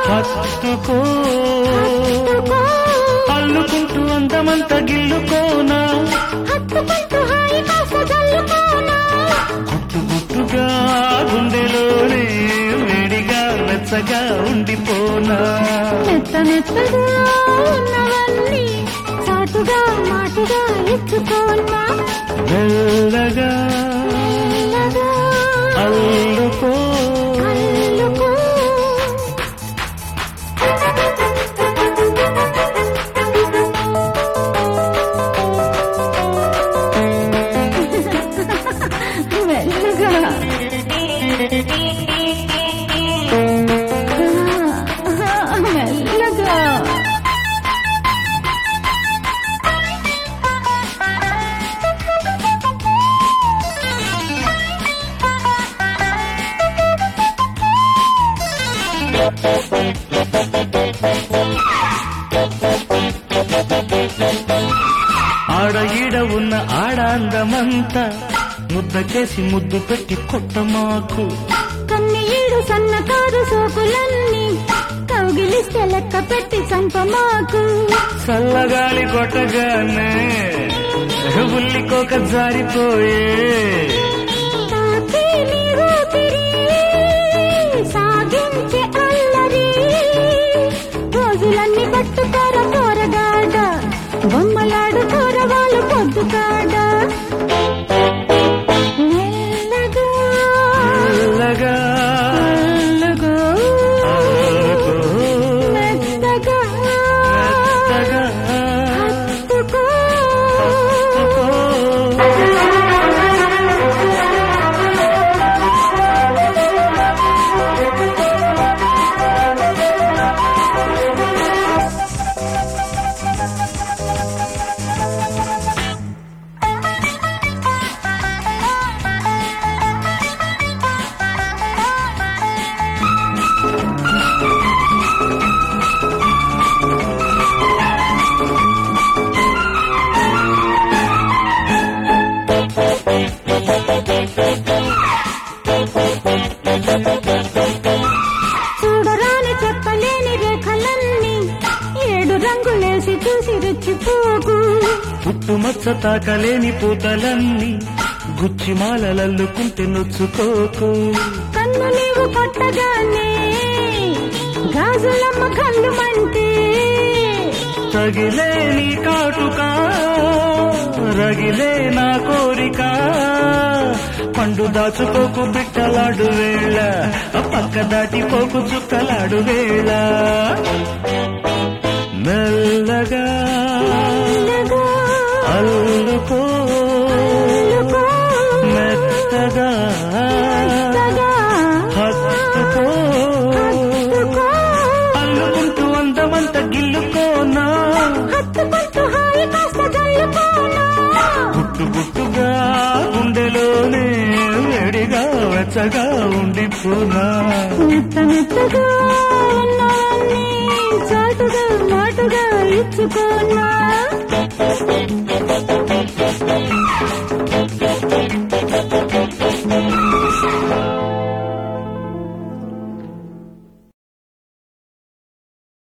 హత్తుకో హత్తుకో అల్లుకుంటూ అందమంత గిల్లుకోనా హత్తుకుంటూ హాయి కాస్త జల్లుకోనా గుట్టు గుట్టుగా గుండెలోనే వేడిగా వెచ్చగా ఉండిపోనా మెత్త మెత్తగా ఉన్నవన్నీ చాటుగా మాటుగా ఎత్తుకోనా మెల్లగా మెల్లగా అల్లుకో అల్లుకో మెల్లగా మెల్లగా ఆడ ఈడ ఉన్న ఆడ అందమంతా ముద్దకేసి ముద్దు పెట్టి కొట్ట మాకు కన్ని ఏడు సన్నకారు సోకులన్నీ కౌగిలిస్తే లెక్క పెట్టి చంపమాకు చల్లగాలి కొట్టగానే ఉల్లికోక జారిపోయే తాకి నీ ఊపిరి సాగించే అల్లరి రోజులన్నీ పట్టుకోర పోరగాడ బొమ్మలాడు కూరవాళ్ళు పొద్దు కాడ మెల్లగా మెల్లగా మెల్లగా అల్లుకో, మెత్తగా మెత్తగా హత్తుకో. హత్తుకో. చూడరాని చెప్పలేని రేఖలన్నీ ఏడు రంగులేసి చూసి రెచ్చిపోకు పుట్టుమచ్చ తాకలేని పూతలన్నీ గుచ్చి మాలలల్లుకుంటే నొచ్చుకోకు కన్ను నీవు కొట్టగానే గాజులమ్మ కళ్ళు మంటే తగిలే నీ కాటుక రగిలే నా కోరిక పండు దాచుకోకు బిట్టలాడు వేళ పక్క దాటిపోకు చుక్కలాడు వేళ మెల్లగా మెల్లగా అల్లుకో అల్లుకో. మెత్తగా మెత్తగా హత్తుకో హత్తుకో. అల్లుకుంటూ అందమంత గిల్లుకోనా హత్తుకుంటూ హాయి కాస్త జల్లుకోనా గుట్టు గుట్టుగా గుండెలోనే వేడిగా వెచ్చగా ఉండిపోనా మెత్త మెత్తగా ఉన్నవన్నీ చాటుగా మాటుగా ఇచ్చుకోనా